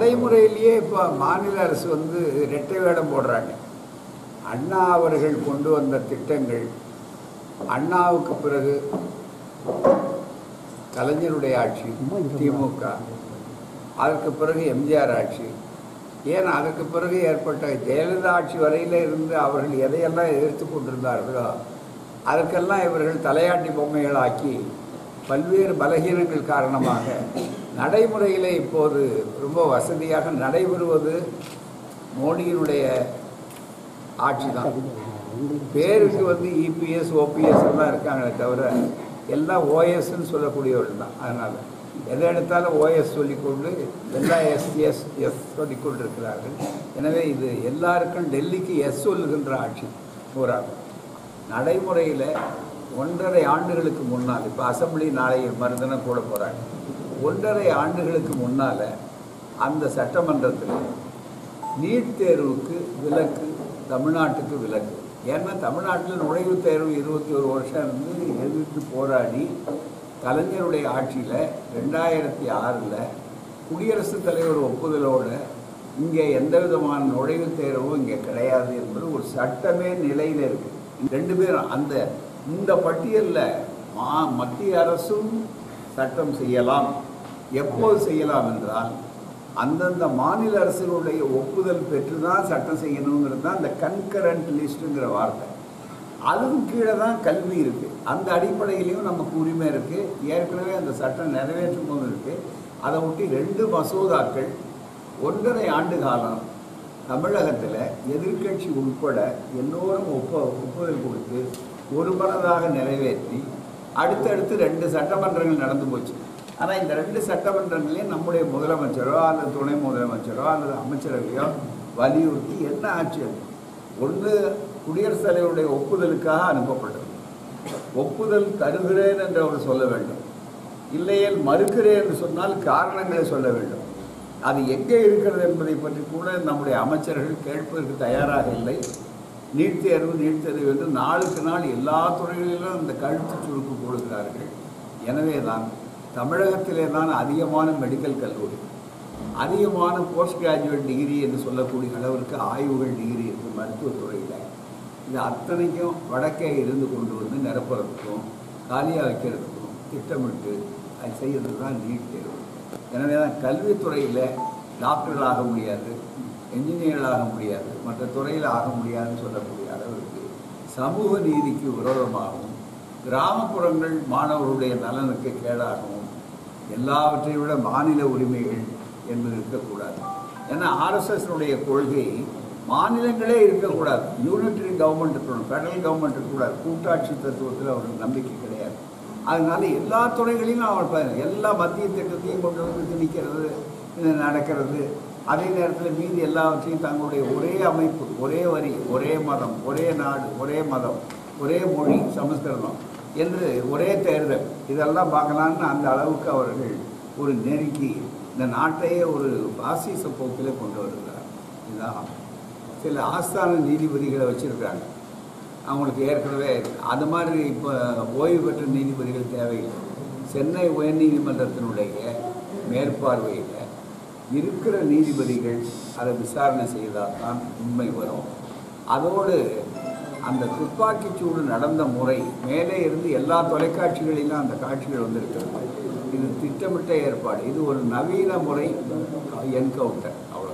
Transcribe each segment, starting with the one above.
நடைமுறையிலேயே இப்போ மாநில அரசு வந்து இரட்டை வேடம் போடுறாங்க அண்ணா அவர்கள் கொண்டு வந்த திட்டங்கள் அண்ணாவுக்கு பிறகு கலைஞருடைய ஆட்சி திமுக அதற்கு பிறகு எம்ஜிஆர் ஆட்சி ஏன் அதற்கு பிறகு ஏற்பட்ட ஜெயலலிதா ஆட்சி வரையில இருந்து அவர்கள் எதையெல்லாம் எதிர்த்து கொண்டிருந்தார்களோ அதற்கெல்லாம் இவர்கள் தலையாட்டி பொம்மைகளாக்கி பல்வேறு பலகீனங்கள் காரணமாக நடைமுறையில் இப்போது ரொம்ப வசதியாக நடைபெறுவது மோடியினுடைய ஆட்சி தான் பேருக்கு வந்து இபிஎஸ் ஓபிஎஸ் எல்லாம் இருக்காங்களே தவிர எல்லாம் ஓஎஸ்ன்னு சொல்லக்கூடியவர்கள் தான் அதனால் எதை எடுத்தாலும் ஓஎஸ் சொல்லிக்கொண்டு எல்லாம் எஸ்எஸ் எஸ் சொல்லிக்கொண்டு இருக்கிறார்கள் எனவே இது எல்லாருக்கும் டெல்லிக்கு எஸ் சொல்லுகின்ற ஆட்சி போராகும் நடைமுறையில் ஒன்றரை ஆண்டுகளுக்கு முன்னால் இப்போ அசம்பிளி நாளை மறுதினம் கூட போகிறாங்க ஒன்றரை ஆண்டுகளுக்கு முன்னால் அந்த சட்டமன்றத்தில் நீட் தேர்வுக்கு விலக்கு தமிழ்நாட்டுக்கு விலக்கு ஏன்னா தமிழ்நாட்டில் நுழைவுத் தேர்வு இருபத்தி ஒரு வருஷம் இருந்து எதிர்த்து போராடி கலைஞருடைய ஆட்சியில் ரெண்டாயிரத்தி ஆறில் குடியரசுத் தலைவர் ஒப்புதலோடு இங்கே எந்த விதமான நுழைவுத் தேர்வும் இங்கே கிடையாது என்பது ஒரு சட்டமே நிலையில் இருக்குது ரெண்டு பேரும் அந்த இந்த பட்டியலில் மா மத்திய அரசும் சட்டம் செய்யலாம் எப்போது செய்யலாம் என்றால் அந்தந்த மாநில அரசுகளுடைய ஒப்புதல் பெற்று தான் சட்டம் செய்யணுங்கிறது தான் இந்த கன்கரண்ட் லிஸ்ட்டுங்கிற வார்த்தை அதுவும் கீழே தான் கல்வி இருக்குது அந்த அடிப்படையிலையும் நமக்கு உரிமை இருக்குது ஏற்கனவே அந்த சட்டம் நிறைவேற்றும் போது இருக்குது அதை ஒட்டி ரெண்டு மசோதாக்கள் ஒன்றரை ஆண்டு காலம் தமிழகத்தில் எதிர்க்கட்சி உட்பட எல்லோரும் ஒப்ப ஒப்புதல் கொடுத்து ஒரு மனதாக நிறைவேற்றி அடுத்தடுத்து ரெண்டு சட்டமன்றங்கள் நடந்து போச்சு ஆனால் இந்த ரெண்டு சட்டமன்றங்களையும் நம்முடைய முதலமைச்சரோ அல்லது துணை முதலமைச்சரோ அல்லது அமைச்சரவையோ வலியுறுத்தி என்ன ஆச்சு அது ஒன்று குடியரசுத் தலைவருடைய ஒப்புதலுக்காக அனுப்பப்பட்டது ஒப்புதல் தருகிறேன் என்று அவர் சொல்ல வேண்டும் இல்லையேல் மறுக்கிறேன் என்று சொன்னால் காரணங்களை சொல்ல வேண்டும் அது எங்கே இருக்கிறது என்பதை பற்றி கூட நம்முடைய அமைச்சர்கள் கேட்பதற்கு தயாராக இல்லை நீட் தேர்வு நீட் தேர்வு என்று நாளுக்கு நாள் எல்லா துறைகளிலும் இந்த கழுத்து சுருக்கு போடுகிறார்கள் எனவே தான் தமிழகத்திலே தான் அதிகமான மெடிக்கல் கல்லூரி அதிகமான போஸ்ட் கிராஜுவேட் டிகிரி என்று சொல்லக்கூடிய அளவிற்கு ஆய்வுகள் டிகிரி இருக்குது மருத்துவத்துறையில் இது அத்தனைக்கும் வடக்கே இருந்து கொண்டு வந்து நிரப்புறதுக்கும் காலியாக வைக்கிறதுக்கும் திட்டமிட்டு அது செய்யறது தான் நீட் தேர்வு எனவே தான் கல்வித்துறையில் டாக்டர்கள் ஆக முடியாது என்ஜினியர்கள் ஆக முடியாது மற்ற துறையில் ஆக முடியாதுன்னு சொல்லக்கூடிய அளவிற்கு சமூக நீதிக்கு விரோதமாகவும் கிராமப்புறங்கள் மாணவர்களுடைய நலனுக்கு கேடாகவும் எல்லாவற்றை விட மாநில உரிமைகள் என்பது இருக்கக்கூடாது ஏன்னா ஆர்எஸ்எஸ்னுடைய கொள்கை மாநிலங்களே இருக்கக்கூடாது யூனிட்டரி கவர்மெண்ட் இருக்கணும் ஃபெடரல் கவர்மெண்ட் இருக்கக்கூடாது கூட்டாட்சி தத்துவத்தில் அவருக்கு நம்பிக்கை கிடையாது அதனால எல்லா துறைகளிலும் அவர் ப- எல்லா மத்திய திட்டத்தையும் கொண்டு வந்து திணிக்கிறது இது நடக்கிறது அதே நேரத்தில் மீதி எல்லாவற்றையும் தங்களுடைய ஒரே அமைப்பு ஒரே வரி ஒரே மதம் ஒரே நாடு ஒரே மதம் ஒரே மொழி சமஸ்கிருதம் என்று ஒரே தேர்தல் இதெல்லாம் பார்க்கலான்னு அந்த அளவுக்கு அவர்கள் ஒரு நெருக்கி இந்த நாட்டையே ஒரு பாசிச போக்கில் கொண்டு வருகிறார் இதுதான் சில ஆஸ்தான நீதிபதிகளை வச்சுருக்காங்க அவங்களுக்கு ஏற்கனவே அது மாதிரி இப்போ ஓய்வு பெற்ற நீதிபதிகள் தேவையில்லை சென்னை உயர்நீதிமன்றத்தினுடைய மேற்பார்வையில் இருக்கிற நீதிபதிகள் அதை விசாரணை செய்தால் தான் உண்மை வரும் அதோடு அந்த துப்பாக்கிச் சூடு நடந்த முறை மேலே இருந்து எல்லா தொலைக்காட்சிகளிலும் அந்த காட்சிகள் வந்திருக்கிறது இது திட்டமிட்ட ஏற்பாடு இது ஒரு நவீன முறை என்கவுண்டர் அவ்வளோ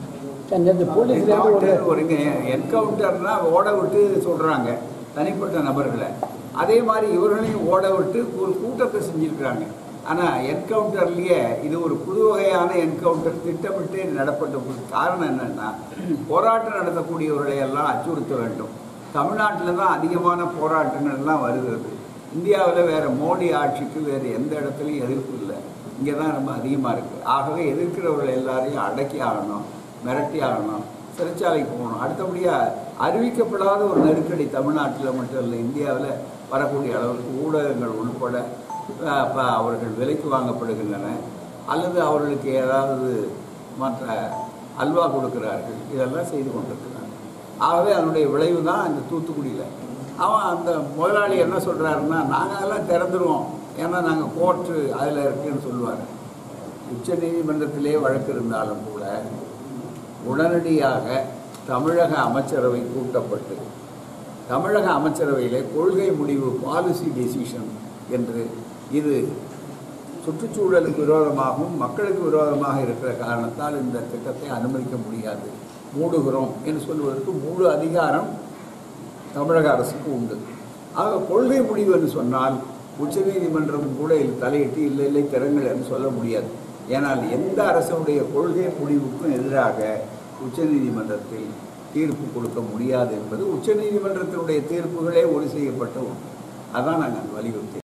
நேற்று போலீஸ்ல இருந்து ஒரு என்கவுண்டர் ஒரு என்கவுண்டர்னா ஓட விட்டு சொல்றாங்க தனிப்பட்ட நபர்களை அதே மாதிரி இவர்களையும் ஓட விட்டு ஒரு கூட்டத்தை செஞ்சிருக்கிறாங்க ஆனால் என்கவுண்டர்லேயே இது ஒரு புது வகையான என்கவுண்டர் திட்டமிட்டு நடப்பட்ட ஒரு காரணம் என்னன்னா போராட்டம் நடத்தக்கூடியவர்களை எல்லாம் அச்சுறுத்த வேண்டும் தமிழ்நாட்டில் தான் அதிகமான போராட்டங்கள் எல்லாம் வருகிறது இந்தியாவில் வேற மோடி ஆட்சிக்கு வேறு எந்த இடத்துலையும் எதிர்ப்பு இல்லை இங்கே தான் ரொம்ப அதிகமாக இருக்குது ஆகவே எதிர்க்கிறவர்கள் எல்லாரையும் அடக்கி ஆகணும் மிரட்டி ஆகணும் சிறைச்சாலைக்கு போகணும் அடுத்தபடியாக அறிவிக்கப்படாத ஒரு நெருக்கடி தமிழ்நாட்டில் மட்டும் இல்லை இந்தியாவில் வரக்கூடிய அளவுக்கு ஊடகங்கள் உள்பட அஹ், ப- அவர்கள் விலைக்கு வாங்கப்படுகின்றன அல்லது அவர்களுக்கு ஏதாவது மற்ற அல்வா கொடுக்கிறார்கள் இதெல்லாம் செய்து கொண்டிருக்கிறாங்க ஆகவே அதனுடைய விளைவு தான் இந்த தூத்துக்குடியில் அவன் அந்த முதலாளி என்ன சொல்கிறாருன்னா நாங்கள் அதெல்லாம் திறந்துருவோம் ஏன்னா நாங்கள் கோர்ட்டு அதில் இருக்குன்னு சொல்லுவார் உச்சநீதிமன்றத்திலே வழக்கு இருந்தாலும் கூட உடனடியாக தமிழக அமைச்சரவை கூட்டப்பட்டு தமிழக அமைச்சரவையிலே கொள்கை முடிவு பாலிசி டெசிஷன் என்று இது சுற்றுச்சூழலுக்கு விரோதமாகவும் மக்களுக்கு விரோதமாக இருக்கிற காரணத்தால் இந்த திட்டத்தை அனுமதிக்க முடியாது மூடுகிறோம் என்று சொல்வதற்கு முழு அதிகாரம் தமிழக அரசுக்கு உண்டு ஆக கொள்கை முடிவு என்று சொன்னால் உச்சநீதிமன்றம் கூட இதில் தலையிட்டு இல்லை இல்லை திறங்கள் என்று சொல்ல முடியாது ஏனால் எந்த அரசனுடைய கொள்கை முடிவுக்கும் எதிராக உச்சநீதிமன்றத்தில் தீர்ப்பு கொடுக்க முடியாது என்பது உச்சநீதிமன்றத்தினுடைய தீர்ப்புகளே உறுதி செய்யப்பட்ட ஒன்று அதான் நாங்கள் வலியுறுத்தி